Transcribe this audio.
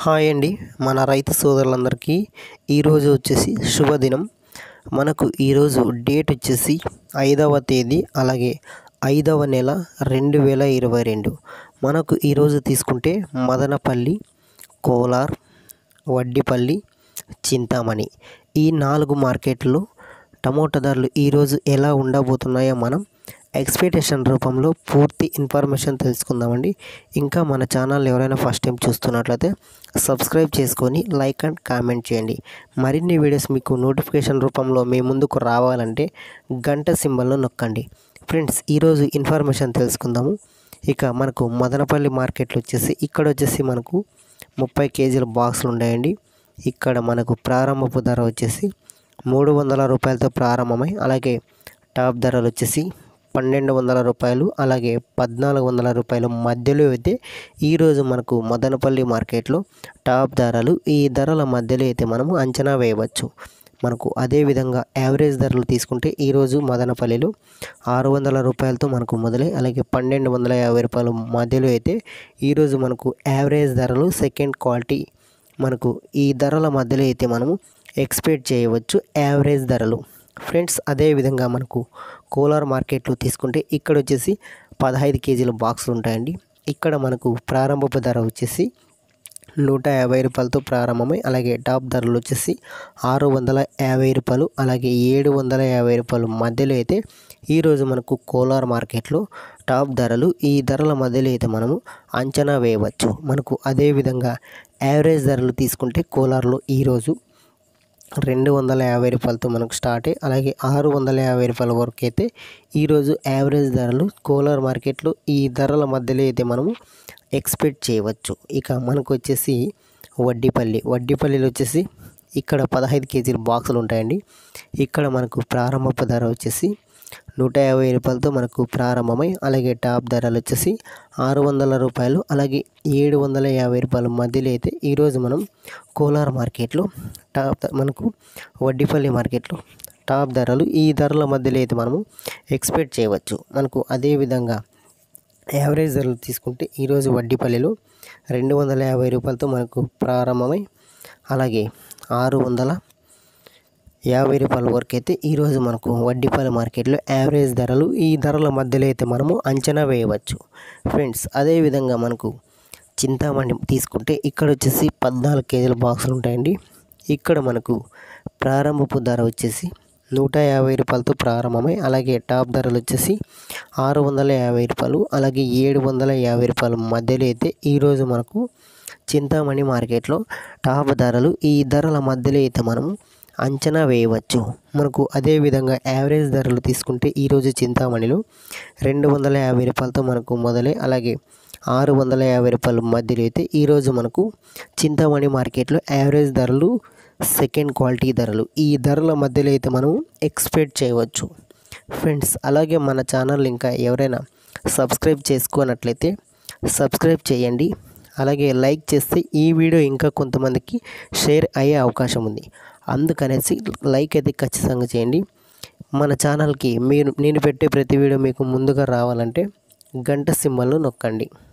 hi అండి మన రైతు సోదరులందరికీ ఈరోజు వచ్చేసి శుభదినం మనకు ఈరోజు డేట్ వచ్చేసి ఐదవ తేదీ అలాగే ఐదవ నెల రెండు వేల ఇరవై రెండు మనకు ఈరోజు తీసుకుంటే మదనపల్లి కోలార్ వడ్డిపల్లి చింతామణి ఈ నాలుగు మార్కెట్లు టమోటా ధరలు ఈరోజు ఎలా ఉండబోతున్నాయో మనం ఎక్స్పెక్టేషన్ రూపంలో పూర్తి ఇన్ఫర్మేషన్ తెలుసుకుందామండి ఇంకా మన ఛానల్ ఎవరైనా ఫస్ట్ టైం చూస్తున్నట్లయితే సబ్స్క్రైబ్ చేసుకొని లైక్ అండ్ కామెంట్ చేయండి మరిన్ని వీడియోస్ మీకు నోటిఫికేషన్ రూపంలో మీ ముందుకు రావాలంటే గంట సింబల్ను నొక్కండి ఫ్రెండ్స్ ఈరోజు ఇన్ఫర్మేషన్ తెలుసుకుందాము ఇక మనకు మదనపల్లి మార్కెట్లో వచ్చేసి ఇక్కడ వచ్చేసి మనకు ముప్పై కేజీల బాక్సులు ఉన్నాయండి ఇక్కడ మనకు ప్రారంభపు ధర వచ్చేసి మూడు వందల రూపాయలతో ప్రారంభమై అలాగే టాప్ ధరలు వచ్చేసి పన్నెండు వందల రూపాయలు అలాగే పద్నాలుగు వందల రూపాయలు మధ్యలో అయితే ఈరోజు మనకు మదనపల్లి మార్కెట్లో టాప్ ధరలు ఈ ధరల మధ్యలో అయితే మనము అంచనా వేయవచ్చు మనకు అదేవిధంగా యావరేజ్ ధరలు తీసుకుంటే ఈరోజు మదనపల్లిలో ఆరు వందల రూపాయలతో మనకు మొదలై అలాగే పన్నెండు వందల యాభై రూపాయల మధ్యలో అయితే ఈరోజు మనకు యావరేజ్ ధరలు సెకండ్ క్వాలిటీ మనకు ఈ ధరల మధ్యలో అయితే మనము ఎక్స్పెక్ట్ చేయవచ్చు యావరేజ్ ధరలు ఫ్రెండ్స్ అదేవిధంగా మనకు కోలార్ మార్కెట్లో తీసుకుంటే ఇక్కడ వచ్చేసి పదహైదు కేజీల బాక్సులు ఉంటాయండి ఇక్కడ మనకు ప్రారంభపు ధర వచ్చేసి నూట యాభై రూపాయలతో ప్రారంభమై అలాగే టాప్ ధరలు వచ్చేసి ఆరు వందల యాభై రూపాయలు అలాగే ఏడు వందల యాభై రూపాయలు మధ్యలో అయితే ఈరోజు మనకు కోలార్ మార్కెట్లో టాప్ ధరలు ఈ ధరల మధ్యలో అయితే మనము అంచనా వేయవచ్చు మనకు అదేవిధంగా యావరేజ్ ధరలు తీసుకుంటే కోలార్లో ఈరోజు రెండు వందల యాభై రూపాయలతో మనకు స్టార్ట్ అయ్యి అలాగే ఆరు వందల యాభై రూపాయల వరకు అయితే ఈరోజు యావరేజ్ ధరలు కోలార్ మార్కెట్లో ఈ ధరల మధ్యలో అయితే మనము ఎక్స్పెక్ట్ చేయవచ్చు ఇక మనకు వచ్చేసి వడ్డీపల్లి వడ్డీపల్లిలో వచ్చేసి ఇక్కడ పదహైదు కేజీల బాక్సులు ఉంటాయండి ఇక్కడ మనకు ప్రారంభపు ధర వచ్చేసి నూట యాభై రూపాయలతో మనకు ప్రారంభమై అలాగే టాప్ ధరలు వచ్చేసి ఆరు వందల రూపాయలు అలాగే ఏడు వందల యాభై రూపాయల మధ్యలో అయితే ఈరోజు మనం కోలార్ మార్కెట్లో టాప్ మనకు వడ్డీపల్లి మార్కెట్లో టాప్ ధరలు ఈ ధరల మధ్యలో అయితే మనము ఎక్స్పెక్ట్ చేయవచ్చు మనకు అదేవిధంగా యావరేజ్ ధరలు తీసుకుంటే ఈరోజు వడ్డీపల్లిలో రెండు వందల యాభై రూపాయలతో మనకు ప్రారంభమై అలాగే ఆరు వందల యాభై రూపాయల వరకు అయితే ఈరోజు మనకు వడ్డీపల్లి మార్కెట్లో యావరేజ్ ధరలు ఈ ధరల మధ్యలో అయితే మనము అంచనా వేయవచ్చు ఫ్రెండ్స్ అదేవిధంగా మనకు చింతామణి తీసుకుంటే ఇక్కడ వచ్చేసి పద్నాలుగు కేజీల బాక్సులు ఉంటాయండి ఇక్కడ మనకు ప్రారంభపు ధర వచ్చేసి నూట యాభై రూపాయలతో ప్రారంభమై అలాగే టాప్ ధరలు వచ్చేసి ఆరు వందల యాభై రూపాయలు అలాగే ఏడు వందల యాభై రూపాయల మధ్యలో అయితే ఈరోజు మనకు చింతామణి మార్కెట్లో టాప్ ధరలు ఈ ధరల మధ్యలో అయితే మనము అంచనా వేయవచ్చు మనకు అదేవిధంగా యావరేజ్ ధరలు తీసుకుంటే ఈరోజు చింతామణిలో రెండు వందల యాభై రూపాయలతో మనకు మొదలై అలాగే ఆరు వందల యాభై రూపాయల మధ్యలో అయితే ఈరోజు మనకు చింతామణి మార్కెట్లో యావరేజ్ ధరలు సెకండ్ క్వాలిటీ ధరలు ఈ ధరల మధ్యలో అయితే మనం ఎక్స్పెక్ట్ చేయవచ్చు ఫ్రెండ్స్ అలాగే మన ఛానల్ ఇంకా ఎవరైనా సబ్స్క్రైబ్ చేసుకున్నట్లయితే సబ్స్క్రైబ్ చేయండి అలాగే లైక్ చేస్తే ఈ వీడియో ఇంకా కొంతమందికి షేర్ అయ్యే అవకాశం ఉంది అందుకనేసి లైక్ అయితే ఖచ్చితంగా చేయండి మన ఛానల్కి మీరు నేను పెట్టే ప్రతి వీడియో మీకు ముందుగా రావాలంటే గంట సింబల్ను నొక్కండి